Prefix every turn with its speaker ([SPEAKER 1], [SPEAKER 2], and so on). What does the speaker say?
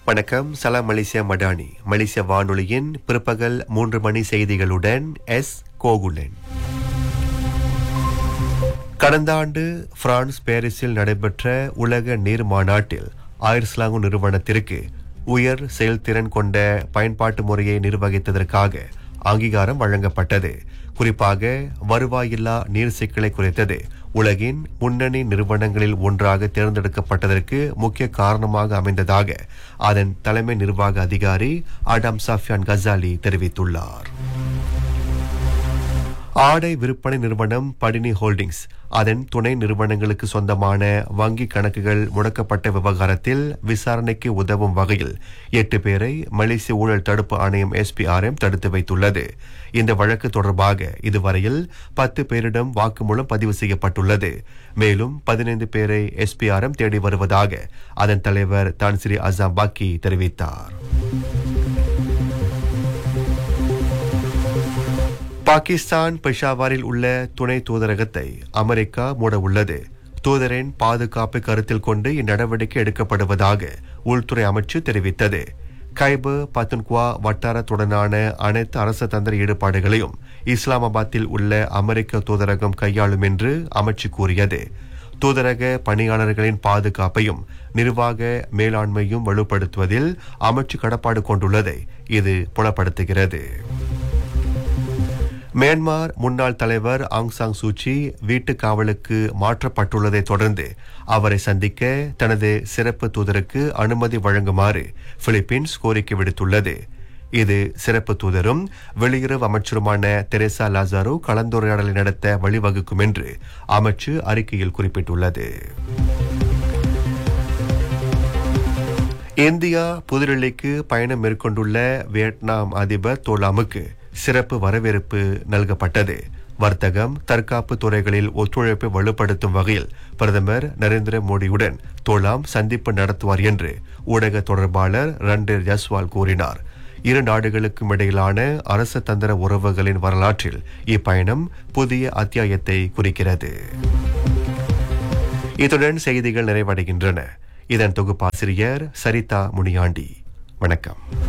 [SPEAKER 1] வணக்கம் சலாம் மலேசியா மடானி மலேசிய வானொலியின் பிற்பகல் மூன்று மணி செய்திகளுடன் எஸ் கோகுலன் கடந்த ஆண்டு பிரான்ஸ் பாரிஸில் நடைபெற்ற உலக நீர் மாநாட்டில் ஆயிர்ஸ்லாங்கு நிறுவனத்திற்கு உயர் செயல்திறன் கொண்ட பயன்பாட்டு முறையை நிர்வகித்ததற்காக அங்கீகாரம் வழங்கப்பட்டது குறிப்பாக வருவாயில்லா நீர் சிக்கலை குறைத்தது உலகின் முன்னணி நிறுவனங்களில் ஒன்றாக தேர்ந்தெடுக்கப்பட்டதற்கு முக்கிய காரணமாக அமைந்ததாக அதன் தலைமை நிர்வாக அதிகாரி அடாம் சஃபியான் கசாலி தெரிவித்துள்ளார் ஆடை விற்பனை நிறுவனம் படினி ஹோல்டிங்ஸ் அதன் துணை நிறுவனங்களுக்கு சொந்தமான வங்கி கணக்குகள் முடக்கப்பட்ட விவகாரத்தில் விசாரணைக்கு உதவும் வகையில் எட்டு பேரை மலேசிய ஊழல் தடுப்பு ஆணையம் எஸ்பிஆர்எம் தடுத்து வைத்துள்ளது இந்த வழக்கு தொடர்பாக இதுவரையில் பத்து பேரிடம் வாக்குமூலம் பதிவு செய்யப்பட்டுள்ளது மேலும் பதினைந்து பேரை எஸ்பிஆர்எம் தேடி வருவதாக அதன் தலைவர் தான்சிரி அசாம் பாக்கி தெரிவித்தார் பாகிஸ்தான் பெஷாவாரில் உள்ள துணை தூதரகத்தை அமெரிக்கா மூட உள்ளது தூதரின் பாதுகாப்பை கருத்தில் கொண்டு இந்நடவடிக்கை எடுக்கப்படுவதாக உள்துறை அமைச்சு தெரிவித்தது கைபு பத்துன்குவா வட்டாரத்துடனான அனைத்து அரசு தந்திர ஈடுபாடுகளையும் இஸ்லாமாபாத்தில் உள்ள அமெரிக்க தூதரகம் கையாளும் என்று அமைச்சு கூறியது தூதரக பணியாளர்களின் பாதுகாப்பையும் நிர்வாக மேலாண்மையும் வலுப்படுத்துவதில் அமைச்சு கடப்பாடு கொண்டுள்ளதை இது புலப்படுத்துகிறது மியான்மர் முன்னாள் தலைவர் ஆங் சாங் சூச்சி வீட்டு காவலுக்கு மாற்றப்பட்டுள்ளதை தொடர்ந்து அவரை சந்திக்க தனது சிறப்பு தூதருக்கு அனுமதி வழங்குமாறு பிலிப்பீன்ஸ் கோரிக்கை விடுத்துள்ளது இது சிறப்பு தூதரும் வெளியுறவு அமைச்சருமான தெரேசா லாசாரோ கலந்துரையாடலை நடத்த வழிவகுக்கும் என்று அமைச்சு அறிக்கையில் குறிப்பிட்டுள்ளது இந்தியா புதுடெல்லிக்கு பயணம் மேற்கொண்டுள்ள வியட்நாம் அதிபர் தோலாமுக்கு சிறப்பு வரவேற்பு நல்கப்பட்டது வர்த்தகம் தற்காப்பு துறைகளில் ஒத்துழைப்பை வலுப்படுத்தும் வகையில் பிரதமர் நரேந்திர மோடியுடன் தோலாம் சந்திப்பு நடத்துவார் என்று ஊடக தொடர்பாளர் ரண்டீர் ஜஸ்வால் கூறினார் இரு நாடுகளுக்கும் இடையிலான அரசு தந்திர உறவுகளின் வரலாற்றில் இப்பயணம் புதிய அத்தியாயத்தை குறிக்கிறது இத்துடன் செய்திகள் நிறைவடைகின்றன இதன் தொகுப்பாசிரியர் சரிதா முனியாண்டி வணக்கம்